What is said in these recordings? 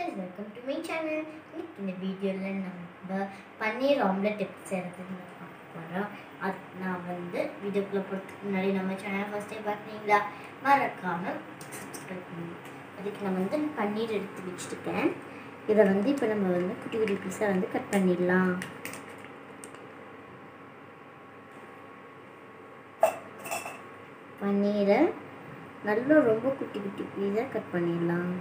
guys welcome to my channel இன்னைக்கு இந்த வீடியோவில் நம்ம பன்னீர் ஆம்லெட் எப்படி செய்கிறதுன்னு பார்க்க போகிறோம் அது நான் வந்து வீடியோக்குள்ளே போகிறதுக்கு முன்னாடி நம்ம சேனலை ஃபஸ்ட் டைம் பார்க்குறீங்களா மறக்காமல் சப்ஸ்கிரைப் பண்ணுங்க அதுக்கு நான் வந்து பன்னீர் எடுத்து வச்சுருக்கேன் இதை வந்து இப்போ நம்ம வந்து குட்டி குட்டி பீஸாக வந்து கட் பண்ணிடலாம் பன்னீரை நல்லா ரொம்ப குட்டி குட்டி பீஸாக கட் பண்ணிடலாம்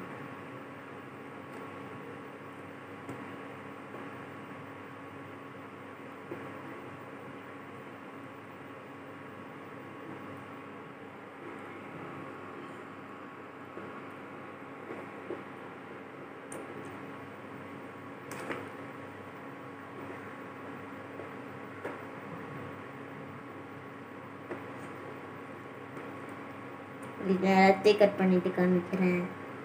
இது எல்லாத்தையும் கட் பண்ணிட்டு காமிக்கிறேன்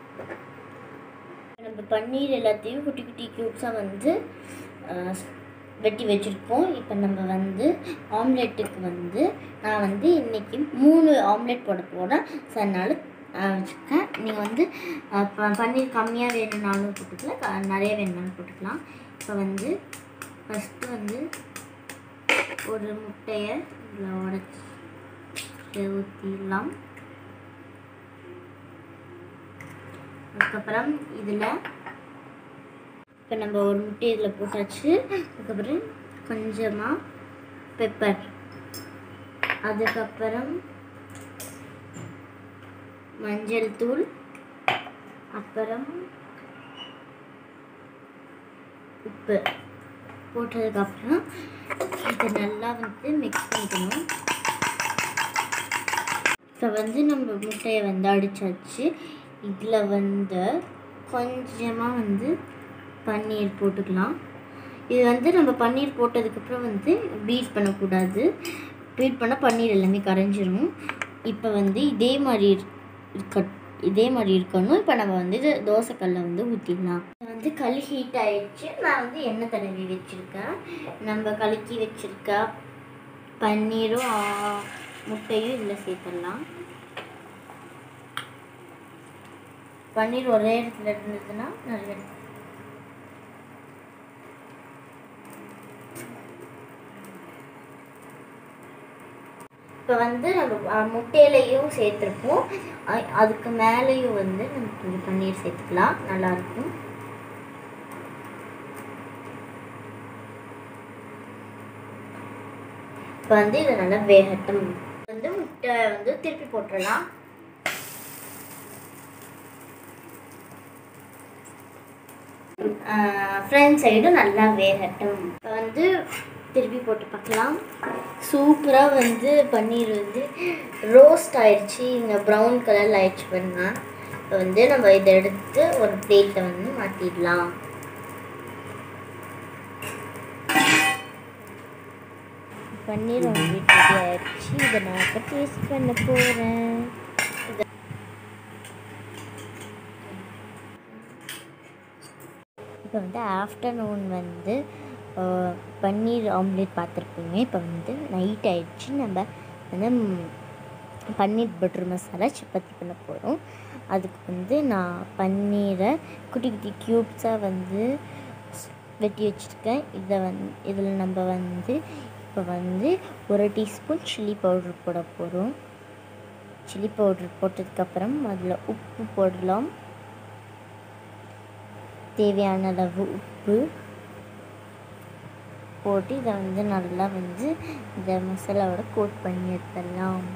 நம்ம பன்னீர் எல்லாத்தையும் குட்டி குட்டி க்யூப்ஸாக வந்து ஆஹ், வெட்டி வச்சுருக்கோம் இப்போ நம்ம வந்து ஆம்லெட்டுக்கு வந்து நான் வந்து இன்றைக்கி மூணு ஆம்லெட் போட போகிறேன் ஸோ அதனால் வச்சுருக்கேன் நீங்கள் வந்து ஆஹ், ப- பன்னீர் கம்மியாக வேணும்னாலும் போட்டுக்கலாம் க- நிறைய வேணும்னாலும் போட்டுக்கலாம் இப்போ வந்து ஃபஸ்ட்டு வந்து ஒரு முட்டையை இதில் உடச்சி ஊற்றிடலாம் அதுக்கப்புறம் இதில் இப்போ நம்ம ஒரு முட்டை இதில் போட்டாச்சு அதுக்கப்புறம் கொஞ்சமாக பெப்பர் அதுக்கப்புறம் மஞ்சள் தூள் அப்புறம் உப்பு போட்டதுக்கப்புறம் இதை நல்லா வந்து மிக்ஸ் பண்ணிக்கணும் இப்போ வந்து நம்ம முட்டையை வந்து அடிச்சாச்சு இதில் வந்து கொஞ்சமாக வந்து பன்னீர் போட்டுக்கலாம் இது வந்து நம்ம பன்னீர் போட்டதுக்கப்புறம் வந்து பீட் பண்ணக்கூடாது பீட் பண்ணால் பன்னீர் எல்லாமே கரைஞ்சிரும் இப்போ வந்து இதே மாதிரி இருக்- இருக்க இதே மாதிரி இருக்கணும் இப்போ நம்ம வந்து இது தோசைக்கல்லை வந்து ஊற்றிடலாம் வந்து கல் ஹீட் ஆயிடுச்சு நான் வந்து எண்ணெய் தடவி வச்சுருக்கேன் நம்ம கலக்கி வச்சுருக்க பன்னீரும் ஆ, முட்டையும் இதில் சேர்த்துடலாம் பன்னீர் ஒரே இடத்துல இருந்ததுன்னா நிறைய இப்போ வந்து நம்ம அஹ், முட்டையிலையும் சேர்த்துருப்போம் அ- அதுக்கு மேலேயும் வந்து நம்ம கொஞ்சம் பன்னீர் சேர்த்துக்கலாம் நல்லாயிருக்கும் இப்போ வந்து இதை நல்லா வேகட்டும் வந்து முட்டை வந்து திருப்பி போட்டுடலாம் ஃப்ரண்ட் சைடும் நல்லா வேகட்டும் இப்போ வந்து திருப்பி போட்டு பார்க்கலாம் சூப்பராக வந்து பன்னீர் வந்து ரோஸ்ட் ஆயிடுச்சு இங்கே ப்ரௌன் கலரில் ஆயிடுச்சு பாருங்க இப்போ வந்து நம்ம இதை எடுத்து ஒரு பிளேட்டில் வந்து மாற்றிடலாம் பன்னீர் ஆம்லேட் ரெடி ஆயிடுச்சு இதை நான் இப்போ டேஸ்ட் பண்ண போகிறேன் இப்போ வந்து ஆஃப்டர்நூன் வந்து அஹ், பன்னீர் ஆம்லேட் பார்த்துருப்பீங்க இப்போ வந்து நைட் ஆயிடுச்சு நம்ம வந்து ம், பன்னீர் பட்டர் மசாலா சப்பாத்தி பண்ண போகிறோம் அதுக்கு வந்து நான் பன்னீரை குட்டி குட்டி க்யூப்ஸாக வந்து ஸ்- வெட்டி வச்சுருக்கேன் இதை வந்து இதில் நம்ம வந்து இப்போ வந்து ஒரு டீஸ்பூன் சில்லி பவுடர் போட போகிறோம் சில்லி பவுடர் போட்டதுக்கப்புறம் அதில் உப்பு போடலாம் தேவையான அளவு உப்பு போட்டு இதை வந்து நல்லா வந்து இந்த மசாலாவோட கோட் பண்ணி எடுத்துடலாம்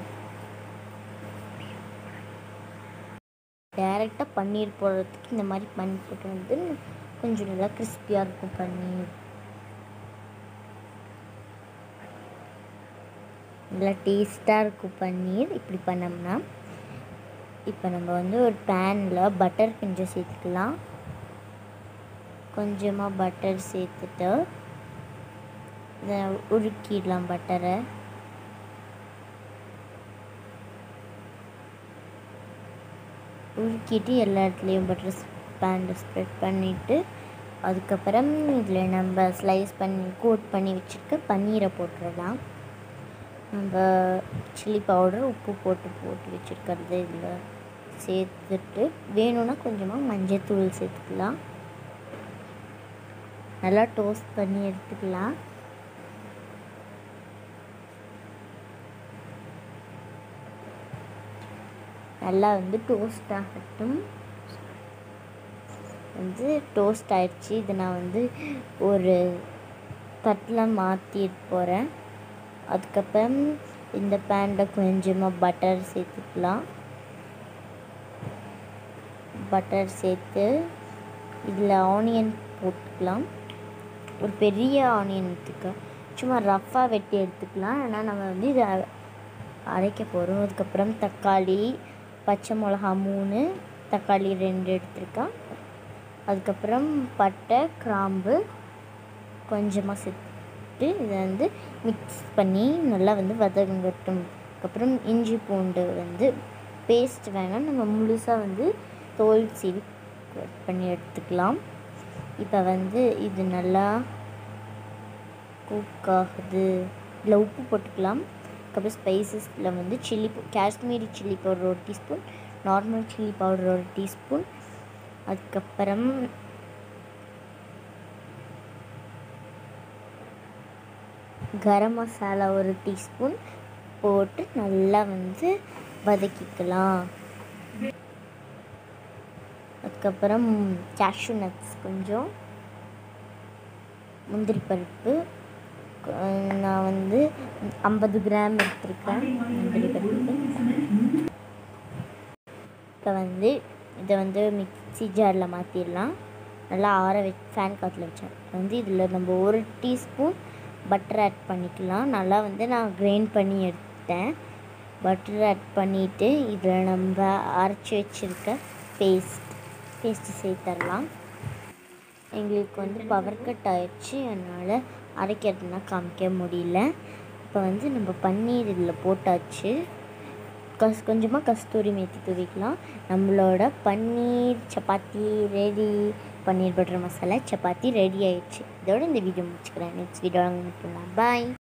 டேரெக்டாக பன்னீர் போடுறதுக்கு இந்த மாதிரி பன்னீர் போட்டு வந்து கொஞ்சம் நல்லா கிறிஸ்பியாக இருக்கும் பன்னீர் நல்லா டேஸ்ட்டாக இருக்கும் பன்னீர் இப்படி பண்ணோம்னா இப்போ நம்ம வந்து ஒரு பேனில் பட்டர் கொஞ்சம் சேர்த்துக்கலாம் கொஞ்சமாக பட்டர் சேர்த்துட்டு இதை உருக்கிடலாம் பட்டரை உருக்கிட்டு எல்லா இடத்துலையும் பட்டர் பேனில் ஸ்ப்ரெட் பண்ணிவிட்டு அதுக்கப்புறம் இதில் நம்ம ஸ்லைஸ் பண்ணி கோட் பண்ணி வச்சுருக்க பன்னீரை போட்டுடலாம் நம்ம சில்லி பவுடர் உப்பு போட்டு போட்டு வச்சுருக்கிறது இதில் சேர்த்துட்டு வேணும்னா கொஞ்சமாக மஞ்சத்தூள் சேர்த்துக்கலாம் நல்லா டோஸ்ட் பண்ணி எடுத்துக்கலாம் நல்லா வந்து டோஸ்ட் ஆகட்டும் வந்து டோஸ்ட் ஆயிடுச்சு இதை நான் வந்து ஒரு தட்டில் மாற்றிட்டு போகிறேன் அதுக்கப்புறம் இந்த பேனில் கொஞ்சமாக பட்டர் சேர்த்துக்கலாம் பட்டர் சேர்த்து இதில் ஆனியன் போட்டுக்கலாம் ஒரு பெரிய ஆனியன் எடுத்துக்க சும்மா ரஃப்பாக வெட்டி எடுத்துக்கலாம் ஏன்னா நம்ம வந்து இதை அரைக்க போகிறோம் அதுக்கப்புறம் தக்காளி பச்சை மிளகா மூணு தக்காளி ரெண்டு எடுத்துருக்கேன் அதுக்கப்புறம் பட்டை கிராம்பு கொஞ்சமாக சேர்த்து இதை வந்து மிக்ஸ் பண்ணி நல்லா வந்து வதங்கட்டும் அதுக்கப்புறம் இஞ்சி பூண்டு வந்து பேஸ்ட் வேணாம் நம்ம முழுசாக வந்து தோல் சீவி cut பண்ணி எடுத்துக்கலாம் இப்போ வந்து இது நல்லா குக் ஆகுது இதில் உப்பு போட்டுக்கலாம் அதுக்கப்புறம் ஸ்பைசஸில் வந்து சில்லி காஷ்மீரி சில்லி பவுடர் ஒரு டீஸ்பூன் நார்மல் சில்லி பவுடர் ஒரு டீஸ்பூன் அதுக்கப்புறம் கரம் மசாலா ஒரு டீஸ்பூன் போட்டு நல்லா வந்து வதக்கிக்கலாம் அதுக்கப்புறம் கேஷ்யூ நட்ஸ் கொஞ்சம் முந்திரி பருப்பு கொ- நான் வந்து ஐம்பது கிராம் எடுத்திருக்கேன் முந்திரி பருப்பு இப்போ வந்து இதை வந்து மிக்ஸி ஜாரில் மாற்றிடலாம் நல்லா ஆற வச்சு ஃபேன் காற்றுல வச்சேன் வந்து இதில் நம்ம ஒரு டீஸ்பூன் பட்டர் ஆட் பண்ணிக்கலாம் நல்லா வந்து நான் கிரைண்ட் பண்ணி எடுத்தேன் பட்டர் ஆட் பண்ணிவிட்டு இதில் நம்ம அரைச்சி வச்சுருக்க பேஸ்ட் பேஸ்ட்டு சேர்த்துடலாம் எங்களுக்கு வந்து பவர் கட் ஆயிடுச்சு அதனால் அரைக்கிறதுனா காமிக்க முடியல இப்போ வந்து நம்ம பன்னீர் இதில் போட்டாச்சு கஸ் கொஞ்சமாக கஸ்தூரி மேத்தி தூவிக்கலாம் நம்மளோட paneer chapati ready paneer butter masala chapati ready ஆயிடுச்சு இதோட இந்த வீடியோ முடிச்சுக்கிறேன் நெக்ஸ்ட் வீடியோ மீட் பண்ணலாம் பாய்